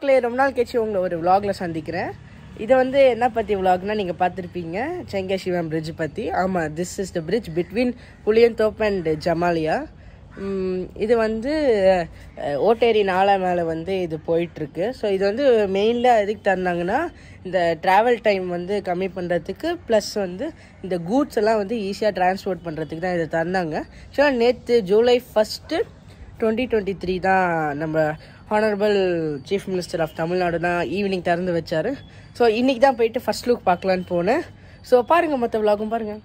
மக்களே ரொம்ப நாள் கழிச்சு உங்களை ஒரு vlogல சந்திக்கிறேன் இதை வந்து என்ன பற்றி vlogனா நீங்கள் பார்த்துருப்பீங்க செங்க சிவம் பிரிட்ஜ் பற்றி ஆமாம் this is the bridge between Puliyanthope and Jamalia um, இது வந்து அஹ், ஓட்டேரி நாளா மேலே வந்து இது போயிட்டுருக்கு ஸோ இது வந்து மெயினில் எதுக்கு தந்தாங்கன்னா இந்த ட்ராவல் டைம் வந்து கம்மி பண்ணுறதுக்கு ப்ளஸ் வந்து இந்த கூட்ஸ் எல்லாம் வந்து ஈஸியாக டிரான்ஸ்போர்ட் பண்ணுறதுக்கு தான் இதை தந்தாங்க ஸோ நேற்று July first twenty twenty three தான் நம்ம honourable chief minister of Tamil Nadu தான் ஈவினிங் திறந்து வச்சார் ஸோ இன்றைக்கி தான் போயிட்டு ஃபர்ஸ்ட் லுக் பார்க்கலான்னு போனேன் ஸோ பாருங்கள் மற்ற விலாகும் பாருங்கள்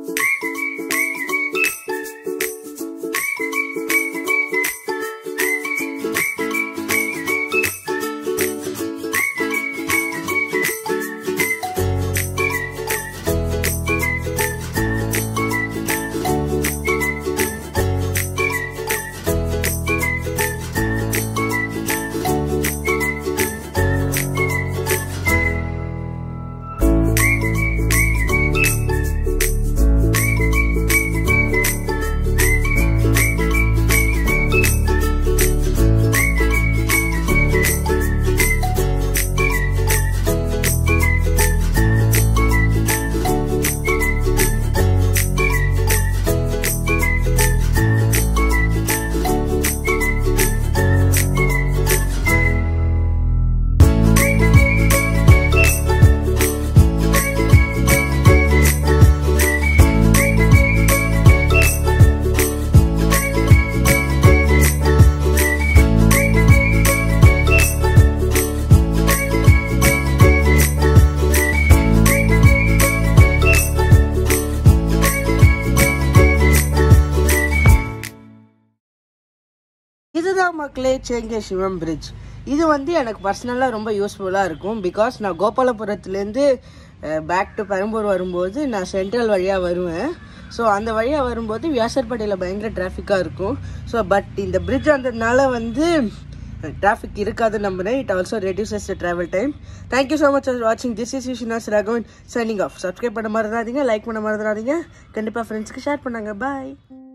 இதுதான் மக்களே சேங்க சிவம் பிரிட்ஜ் இது வந்து எனக்கு பர்சனலாக ரொம்ப யூஸ்ஃபுல்லாக இருக்கும் பிகாஸ் நான் கோபாலபுரத்துலேருந்து பேக் டு பெரம்பூர் வரும்போது நான் சென்ட்ரல் வழியாக வருவேன் ஸோ அந்த வழியாக வரும்போது வியாசர்பேட்டையில் பயங்கர டிராஃபிக்காக இருக்கும் ஸோ பட் இந்த பிரிட்ஜ் வந்ததுனால வந்து டிராஃபிக் இருக்காது நம்புறேன் it also reduces the travel time thank you so much for வாட்சிங் திஸ் இஸ் யூஷினாஸ் ராகவன் சைனிங் ஆஃப் சப்ஸ்கிரைப் பண்ண மறந்துடாதீங்க லைக் பண்ண மறந்துடாதீங்க கண்டிப்பாக ஃப்ரெண்ட்ஸ்க்கு ஷேர் பண்ணாங்க பாய்